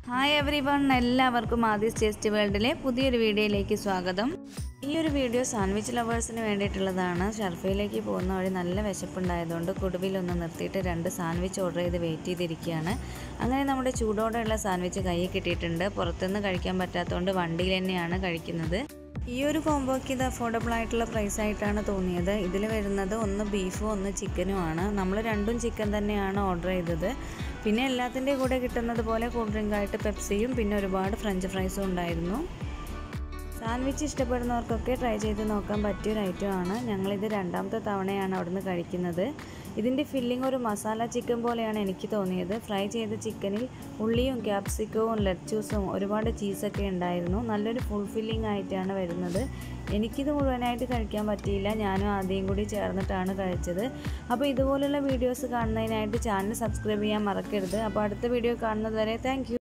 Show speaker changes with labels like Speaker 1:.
Speaker 1: hi every one എല്ലാവർക്കും ആദിസ് taste വേൾഡിലെ പുതിയൊരു വീഡിയോയിലേക്ക് സ്വാഗതം ഈ ഒരു വീഡിയോ സാൻഡ്വിച്ച് ലവേഴ്സിന് വേണ്ടിയിട്ടുള്ളതാണ് ഷർഫയിലേക്ക് പോകുന്ന വഴി നല്ല വിശപ്പുണ്ടായതുകൊണ്ട് കുടുവിലൊന്ന് നിർത്തിയിട്ട് രണ്ട് സാൻഡ്വിച്ച് ഓർഡർ ചെയ്ത് വെയിറ്റ് ചെയ്തിരിക്കുകയാണ് അങ്ങനെ നമ്മുടെ ചൂടോടെയുള്ള സാൻഡ്വിച്ച് കയ്യിൽ കിട്ടിയിട്ടുണ്ട് പുറത്തുനിന്ന് കഴിക്കാൻ പറ്റാത്തതുകൊണ്ട് വണ്ടിയിൽ തന്നെയാണ് കഴിക്കുന്നത് ഈ ഒരു കോംബോക്ക് ഇത് അഫോർഡബിൾ ആയിട്ടുള്ള പ്രൈസ് ആയിട്ടാണ് തോന്നിയത് ഇതിൽ വരുന്നത് ഒന്ന് ബീഫും ഒന്ന് ചിക്കനും ആണ് നമ്മൾ രണ്ടും ചിക്കൻ തന്നെയാണ് ഓർഡർ ചെയ്തത് പിന്നെ എല്ലാത്തിൻ്റെ കൂടെ കിട്ടുന്നത് പോലെ കൂൾ ഡ്രിങ്ക് ആയിട്ട് പെപ്സിയും പിന്നെ ഒരുപാട് ഫ്രഞ്ച് ഫ്രൈസും ഉണ്ടായിരുന്നു സാൻഡ്വിച്ച് ഇഷ്ടപ്പെടുന്നവർക്കൊക്കെ ട്രൈ ചെയ്ത് നോക്കാൻ പറ്റിയൊരു ഐറ്റമാണ് ഞങ്ങളിത് രണ്ടാമത്തെ തവണയാണ് അവിടുന്ന് കഴിക്കുന്നത് ഇതിൻ്റെ ഫില്ലിംഗ് ഒരു മസാല ചിക്കൻ പോലെയാണ് എനിക്ക് തോന്നിയത് ഫ്രൈ ചെയ്ത ചിക്കനിൽ ഉള്ളിയും ക്യാപ്സിക്കവും ലെറ്റ്യൂസും ഒരുപാട് ചീസൊക്കെ ഉണ്ടായിരുന്നു നല്ലൊരു ഫുൾ ഫില്ലിംഗ് ആയിട്ടാണ് വരുന്നത് എനിക്കിത് മുഴുവനായിട്ട് കഴിക്കാൻ പറ്റിയില്ല ഞാനും ആദ്യം കൂടി ചേർന്നിട്ടാണ് കഴിച്ചത് അപ്പോൾ ഇതുപോലുള്ള വീഡിയോസ് കാണുന്നതിനായിട്ട് ചാനൽ സബ്സ്ക്രൈബ് ചെയ്യാൻ മറക്കരുത് അപ്പോൾ അടുത്ത വീഡിയോ കാണുന്നത് വരെ താങ്ക്